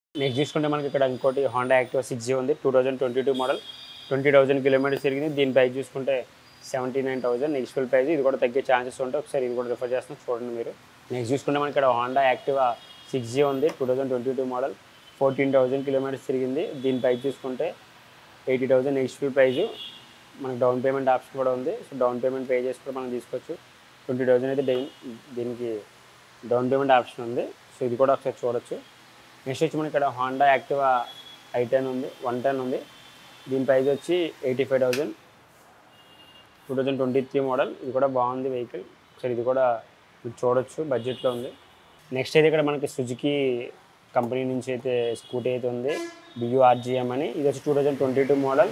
next చూసుకుంటే మనకి ఇక్కడ ఇంకోటి హోండా యాక్టివా సిక్స్ జీ ఉంది two thousand twenty two model twenty thousand kilometres తిరిగింది దీని ప్రైస్ చూసుకుంటే seventy nine thousand next full price ఇది కూడా తగ్గే ఛాన్సెస్ ఉంటాయి ఒకసారి ఇది కూడా రిఫర్ చేస్తాం చూడండి మీరు నెక్స్ట్ చూసుకుంటే మనకి ఇక్కడ హోండా యాక్టివా సిక్స్ జీ ఉంది two thousand twenty two model fourteen thousand kilometres తిరిగింది దీని ప్రైస్ చూసుకుంటే eighty thousand next full price మనకి డౌన్ పేమెంట్ ఆప్షన్ కూడా ఉంది సో డౌన్ పేమెంట్ పే చేసి కూడా మనం తీసుకోవచ్చు ట్వంటీ థౌసండ్ అయితే డై- దీనికి డౌన్ పేమెంట్ ఆప్షన్ ఉంది సో ఇది కూడా ఒకసారి చూడొచ్చు నెక్స్ట్ వచ్చి మనకి ఇక్కడ హోండా యాక్టివా ఐ టెన్ ఉంది వన్ టెన్ ఉంది దీని ప్రైస్ వచ్చి eighty five thousand two thousand twenty three model ఇది కూడా బాగుంది వెహికల్ ఒకసారి ఇది కూడా మీరు చూడొచ్చు బడ్జెట్లో ఉంది నెక్స్ట్ అయితే ఇక్కడ మనకి సుజుకి కంపెనీ నుంచి అయితే స్కూటీ అయితే ఉంది బియూఆర్జిఎం అని ఇది వచ్చి two thousand twenty two model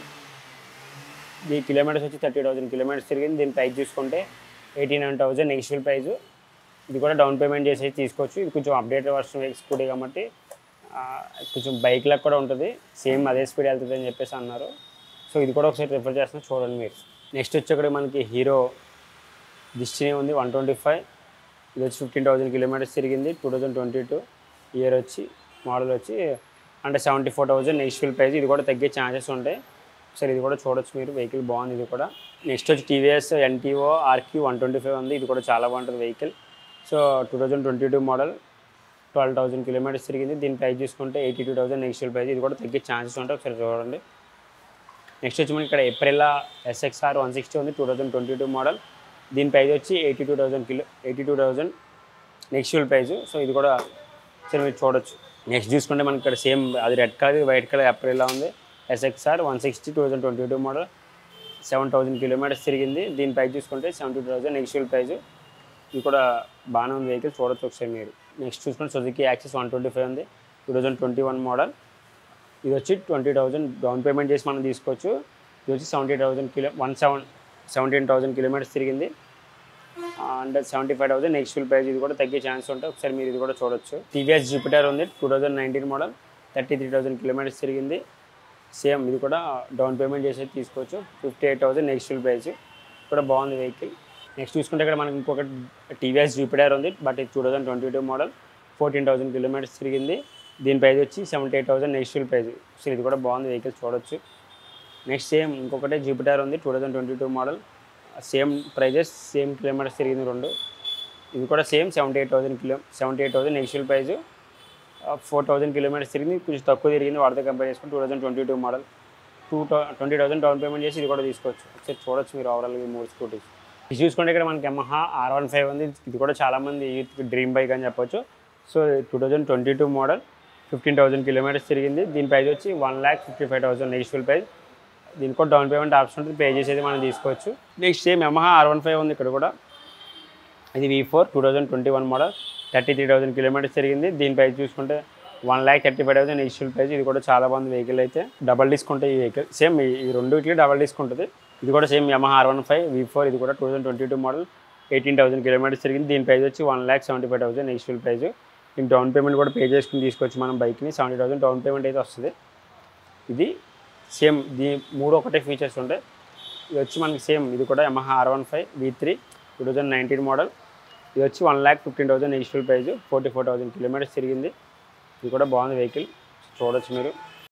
ఈ కిలోమీటర్స్ వచ్చి థర్టీ థౌసండ్ కిలోమీటర్స్ తిరిగింది దీని ప్రైస్ చూసుకుంటే ఎయిటీ నైన్ థౌసండ్ నెక్స్టల్ ప్రైస్ ఇది కూడా డౌన్ పేమెంట్ చేసి తీసుకోవచ్చు ఇది కొంచెం అప్డేట్ వర్షన్ స్కూటీ కాబట్టి ఆ, కొంచెం బైక్లకు కూడా ఉంటుంది సేమ్ అదే స్పీడ్ వెళ్తుంది అని చెప్పేసి అన్నారు సో ఇది కూడా ఒకసారి రిఫర్ చేస్తాను చూడండి మీరు నెక్స్ట్ వచ్చి ఇక్కడ మనకి హీరో డిస్టినీ ఉంది వన్ ట్వంటీ ఫైవ్ ఇది వచ్చి ఫిఫ్టీన్ థౌసండ్ కిలోమీటర్స్ తిరిగింది two thousand twenty two year వచ్చి మోడల్ వచ్చి అంటే seventy four thousand next full price ఇది కూడా తగ్గే ఛాన్సెస్ ఉంటాయి సరే ఇది కూడా చూడొచ్చు మీరు వెహికల్ బాగుంది ఇది కూడా నెక్స్ట్ వచ్చి TVS NTorq one twenty five ఉంది ఇది కూడా చాలా బాగుంటుంది vehicle so two thousand twenty two model twelve thousand kilometres తిరిగింది దీని ప్రైస్ చూసుకుంటే eighty two thousand next price ఇది కూడా తగ్గే ఛాన్సెస్ ఉంటాయి ఒకసారి చూడండి నెక్స్ట్ వచ్చి మనకి ఇక్కడ ఏప్రిల్లా ఎస్ఎక్స్ఆర్ వన్ సిక్స్టీ ఉంది two thousand twenty two model దీని ప్రైస్ వచ్చి eighty two thousand kilo eighty two thousand next price so ఇది కూడా సరే మీరు చూడొచ్చు నెక్స్ట్ చూసుకుంటే మనకి ఇక్కడ సేమ్ అది red colour white colour Aprilia ఉంది SXR one sixty two thousand twenty two model seven thousand kilometres తిరిగింది దీని ప్రైస్ చూసుకుంటే seventy two thousand next price ఇది కూడా బాగానే ఉంది వెహికల్ చూడొచ్చు ఒకసారి మీరు నెక్స్ట్ చూసుకుంటే Suzuki Access one twenty five ఉంది two thousand twenty one model ఇది వచ్చి ట్వంటీ థౌజండ్ డౌన్ పేమెంట్ చేసి మనం తీసుకోవచ్చు ఇది వచ్చి seventy thousand kilo one seven seventeen thousand kilometres తిరిగింది and seventy five thousand next full price ఇది కూడా తగ్గే ఛాన్స్ ఉంటాయి ఒకసారి మీరు ఇది కూడా చూడొచ్చు టీవీఎస్ జూపిటర్ ఉంది two thousand nineteen model thirty three thousand kilometres తిరిగింది సేమ్ ఇది కూడా డౌన్ పేమెంట్ చేసి తీసుకోవచ్చు fifty eight thousand next full price కూడా బాగుంది వెహికల్ నెక్స్ట్ చూసుకుంటే ఇక్కడ మనకి ఇంకొక టీవీఎస్ జూపిటర్ ఉంది బట్ ఇది two thousand twenty two model fourteen thousand kilometres తిరిగింది దీని ప్రైస్ వచ్చి seventy eight thousand next full price so ఇది కూడా బాగుంది వెహికల్ చూడొచ్చు నెక్స్ట్ సేమ్ ఇంకొకటి జూపిటర్ ఉంది two thousand twenty two model same prices same kilometres తిరిగింది రెండు ఇది కూడా same seventy eight thousand kilo seventy eight thousand next price four thousand kilometres తిరిగింది కొంచెం తక్కువ తిరిగింది వాడితో కంపేర్ చేసుకుని two thousand twenty two model two twenty thousand down payment చేసి ఇది కూడా తీసుకోవచ్చు ఒకసారి చూడొచ్చు మీరు ఓవరాల్ ఈ మూడు స్కూటీస్ ఇది చూసుకుంటే ఇక్కడ మనకి యమహా ఆర్ వన్ ఫైవ్ ఉంది ఇది కూడా చాలామంది యూత్కి డ్రీమ్ బైక్ అని చెప్పొచ్చు so two thousand twenty two model fifteen thousand kilometres తిరిగింది దీని ప్రైస్ వచ్చి one lakh fifty five thousand next full price దీనికి కూడా డౌన్ పేమెంట్ ఆప్షన్ ఉంటుంది పే చేసేది మనం తీసుకోవచ్చు next same Yamaha R one five ఉంది ఇక్కడ కూడా ఇది V four two thousand twenty one model thirty three thousand kilometres తిరిగింది దీని ప్రైస్ చూసుకుంటే one lakh thirty five thousand initial price ఇది కూడా చాలా బాగుంది వెహికల్ అయితే డబల్ డిస్కౌంట్ ఈ వెహికల్ సేమ్ ఈ రెండుకి డబల్ డిస్కౌంట్ ఉంటుంది ఇది కూడా same Yamaha R one five V four ఇది కూడా two thousand twenty two model eighteen thousand kilometres తిరిగింది దీని ప్రైస్ వచ్చి one lakh seventy five thousand next price దీనికి డౌన్ పేమెంట్ కూడా పే చేసుకుని తీసుకోవచ్చు మనం బైక్ని సెవెంటీ థౌసండ్ డౌన్ పేమెంట్ అయితే వస్తుంది ఇది సేమ్ దీ మూడు ఒకటే ఫీచర్స్ ఉంటాయి ఇది వచ్చి మనకి సేమ్ ఇది కూడా Yamaha R one five V three two thousand nineteen model ఇది వచ్చి one lakh fifteen thousand initial price forty four thousand kilometres తిరిగింది ఇది కూడా బాగుంది వెహికల్ చూడొచ్చు మీరు